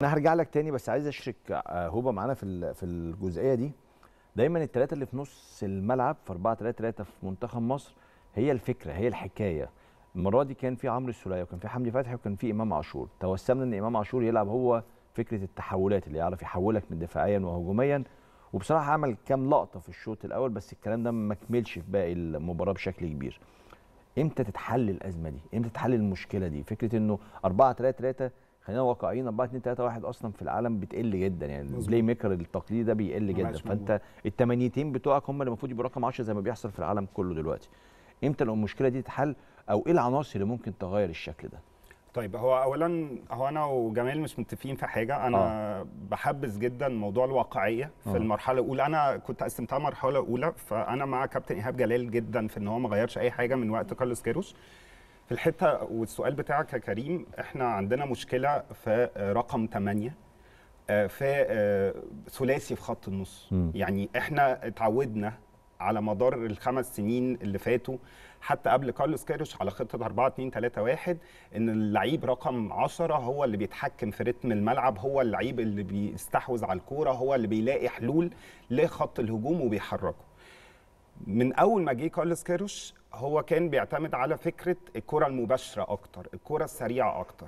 انا هرجع لك تاني بس عايز اشرك آه، هوبا معانا في ال- في الجزئيه دي دايما الثلاثه اللي في نص الملعب في 4 3 3 في منتخب مصر هي الفكره هي الحكايه المره دي كان في عمرو السوليه وكان في حمدي فتحي وكان في امام عاشور توسمنا ان امام عاشور يلعب هو فكره التحولات اللي يعرف يحولك من دفاعيا وهجوميا وبصراحه عمل كام لقطه في الشوط الاول بس الكلام ده ما كملش في باقي المباراه بشكل كبير امتى تتحل الازمه دي امتى تتحل المشكله دي فكره انه 4 3 3 خلينا واقعيين 4 2 3 1 اصلا في العالم بتقل جدا يعني مظبوط. البلاي ميكر التقليدي ده بيقل ما جدا بقاش فانت التمانيتين بتوعك هم اللي المفروض يبقوا رقم 10 زي ما بيحصل في العالم كله دلوقتي امتى لو المشكله دي تتحل او ايه العناصر اللي ممكن تغير الشكل ده طيب هو اولا هو انا وجمال مش متفقين في حاجه انا آه. بحبذ جدا موضوع الواقعيه في آه. آه. المرحله الاولى انا كنت قسمتها مرحله اولى فانا مع كابتن ايهاب جلال جدا في ان هو ما غيرش اي حاجه من وقت كارلوس كيروش في الحته والسؤال بتاعك يا كريم احنا عندنا مشكله في آه، رقم 8 آه، في آه، ثلاثي في خط النص مم. يعني احنا اتعودنا على مدار الخمس سنين اللي فاتوا حتى قبل كارلوس كيروش على خطه 4 2 3 1 ان اللعيب رقم 10 هو اللي بيتحكم في رتم الملعب هو اللعيب اللي بيستحوذ على الكوره هو اللي بيلاقي حلول لخط الهجوم وبيحركه من اول ما جه كارلوس كيروش هو كان بيعتمد على فكره الكره المباشره اكتر الكره السريعه اكتر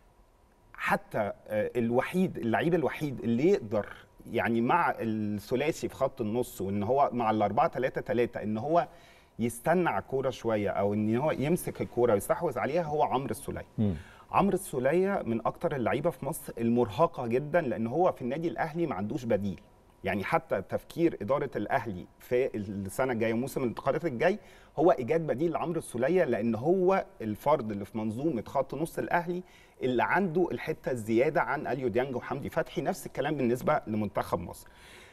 حتى آه، الوحيد اللعيب الوحيد اللي يقدر يعني مع الثلاثي في خط النص وان هو مع الأربعة ثلاثة ثلاثة ان هو يستنى على الكوره شويه او ان هو يمسك الكوره ويستحوذ عليها هو عمرو السوليه عمرو السوليه من اكتر اللعيبه في مصر المرهقه جدا لان هو في النادي الاهلي ما عندوش بديل يعني حتى تفكير اداره الاهلي في السنه الجايه وموسم الانتقالات الجاي هو ايجاد بديل لعمرو السوليه لان هو الفرد اللي في منظومه خط نص الاهلي اللي عنده الحته الزياده عن اليو ديانج وحمدي فتحي نفس الكلام بالنسبه لمنتخب مصر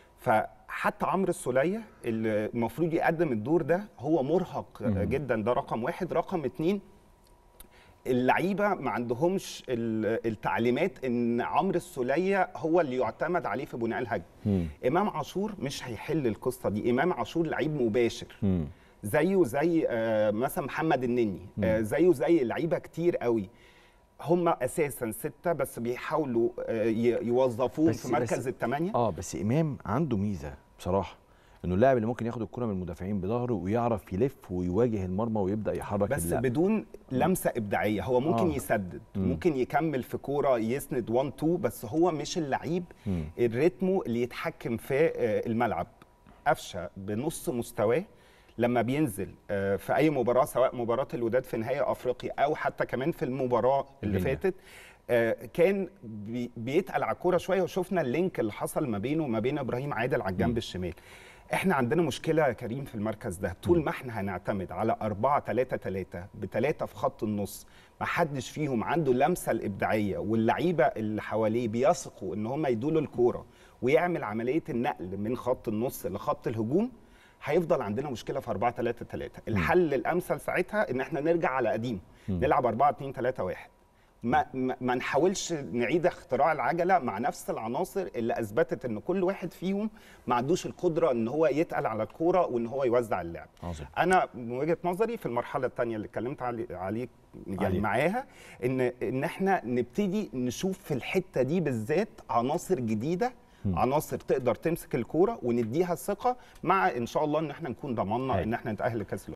فحتى عمرو السوليه اللي المفروض يقدم الدور ده هو مرهق مم. جدا ده رقم واحد رقم اتنين اللعيبه ما عندهمش ال- التعليمات ان عمرو السوليه هو اللي يعتمد عليه في بناء الهجمه مم. امام عاشور مش هيحل القصه دي امام عاشور لعيب مباشر مم. زيه زي آه، مثلا محمد النني آه، زيه زي لعيبه كتير قوي هم اساسا سته بس بيحاولوا آه، ي- يوظفوهم بس- في مركز بس- الثمانيه اه بس امام عنده ميزه بصراحه انه اللاعب اللي ممكن ياخد الكره من المدافعين بظهره ويعرف يلف ويواجه المرمى ويبدا يحرك بس اللعب. بدون لمسه ابداعيه هو ممكن آه. يسدد مم. ممكن يكمل في كوره يسند 1 2 بس هو مش اللعيب مم. الريتمو اللي يتحكم في آه، الملعب قفشه بنص مستواه لما بينزل آه، في اي مباراه سواء مباراه الوداد في نهائي افريقيا او حتى كمان في المباراه اللي الجاية. فاتت آه، كان بي- بيتقل على الكوره شويه وشفنا اللينك اللي حصل ما بينه وما بين ابراهيم عادل على الجنب الشمال احنا عندنا مشكله يا كريم في المركز ده طول ما احنا هنعتمد على 4 3 3 بثلاثه في خط النص ما حدش فيهم عنده اللمسه الابداعيه واللعيبه اللي حواليه بيثقوا ان هم يدوا له الكوره ويعمل عمليه النقل من خط النص لخط الهجوم هيفضل عندنا مشكله في 4 3 3 الحل الامثل ساعتها ان احنا نرجع على قديم نلعب 4 2 3 1 ما, ما, ما نحاولش نعيد اختراع العجله مع نفس العناصر اللي اثبتت ان كل واحد فيهم ما عندوش القدره ان هو يتقل على الكوره وان هو يوزع اللعب عظيم. انا من وجهه نظري في المرحله الثانيه اللي اتكلمت علي عليه يعني عليه. معاها ان ان احنا نبتدي نشوف في الحته دي بالذات عناصر جديده عناصر تقدر تمسك الكوره ونديها الثقه مع ان شاء الله ان احنا نكون ضمننا هاي. ان احنا نتاهل لكاس الأمم.